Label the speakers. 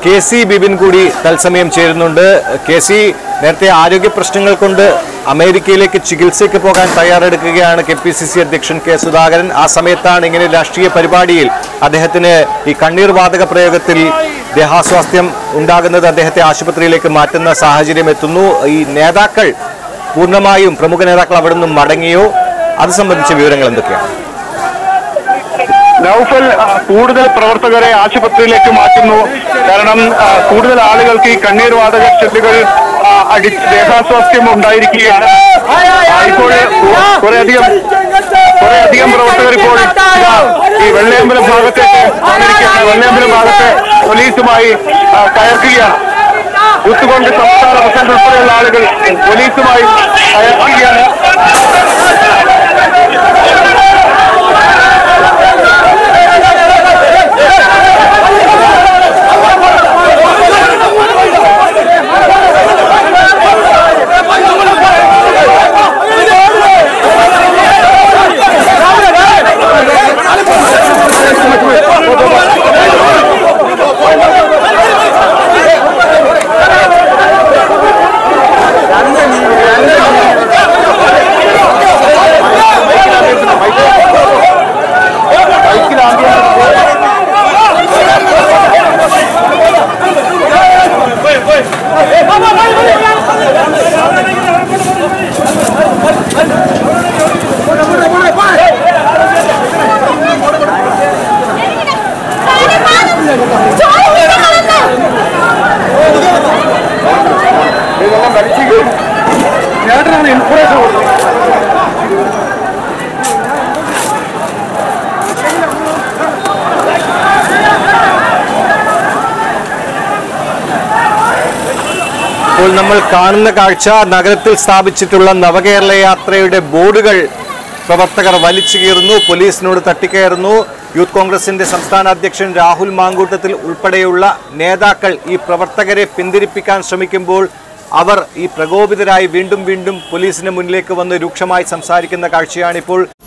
Speaker 1: K C Bibin കൂടി തത്സമയം ചേരുന്നുണ്ട് കെ സി നേരത്തെ ആരോഗ്യ പ്രശ്നങ്ങൾ കൊണ്ട് അമേരിക്കയിലേക്ക് ചികിത്സയ്ക്ക് പോകാൻ തയ്യാറെടുക്കുകയാണ് കെ പി സി സി അധ്യക്ഷൻ കെ സുധാകരൻ ആ സമയത്താണ് ഇങ്ങനെ രാഷ്ട്രീയ പരിപാടിയിൽ അദ്ദേഹത്തിന് ഈ കണ്ണീർ വാതക പ്രയോഗത്തിൽ ദേഹാസ്വാസ്ഥ്യം ഉണ്ടാകുന്നത് അദ്ദേഹത്തെ ആശുപത്രിയിലേക്ക് മാറ്റുന്ന സാഹചര്യം എത്തുന്നു ഈ നേതാക്കൾ പൂർണ്ണമായും പ്രമുഖ നേതാക്കൾ അവിടെ നിന്നും മടങ്ങിയോ അത് സംബന്ധിച്ച വിവരങ്ങൾ എന്തൊക്കെയാണ്
Speaker 2: നൗഫൽ ആ, കൂടുതൽ പ്രവർത്തകരെ ആശുപത്രിയിലേക്ക് മാറ്റുന്നു കാരണം ആ, കൂടുതൽ ആളുകൾക്ക് ഈ കണ്ണീർ വാതക ഷെല്ലുകൾ ആ, അടി ദേഹാസ്വാസ്ഥ്യം ഉണ്ടായിരിക്കുകയാണ് ആ, ഇപ്പോൾ കുറെ അധികം കുറെ അധികം പ്രവർത്തകർ ഇപ്പോൾ ഇതാ, ഈ വെള്ളയമ്പലം ഭാഗത്തേക്ക് വന്നിരിക്കുകയാണ് വെള്ളയമ്പലം ഭാഗത്ത് പോലീസുമായി ആ, കയർക്കുകയാണ് ബൂത്തുകൊണ്ട് സംസ്ഥാന പ്രസിഡന്റ് ഉൾപ്പെടെയുള്ള ആളുകൾ പോലീസുമായി കയർക്കുകയാണ് ചേട്ടനാണ് ഇൻഫുറേഷൻ കൊടുത്തത്
Speaker 1: ഇപ്പോൾ നമ്മൾ കാണുന്ന കാഴ്ച നഗരത്തിൽ സ്ഥാപിച്ചിട്ടുള്ള നവകേരള യാത്രയുടെ ബോർഡുകൾ പ്രവർത്തകർ വലിച്ചു കീറുന്നു പോലീസിനോട് തട്ടിക്കയറുന്നു യൂത്ത് കോൺഗ്രസിന്റെ സംസ്ഥാന അധ്യക്ഷൻ രാഹുൽ മാങ്കൂട്ടത്തിൽ ഉൾപ്പെടെയുള്ള നേതാക്കൾ ഈ പ്രവർത്തകരെ പിന്തിരിപ്പിക്കാൻ ശ്രമിക്കുമ്പോൾ അവർ ഈ പ്രകോപിതരായി വീണ്ടും വീണ്ടും പോലീസിന് മുന്നിലേക്ക് വന്ന് രൂക്ഷമായി സംസാരിക്കുന്ന കാഴ്ചയാണിപ്പോൾ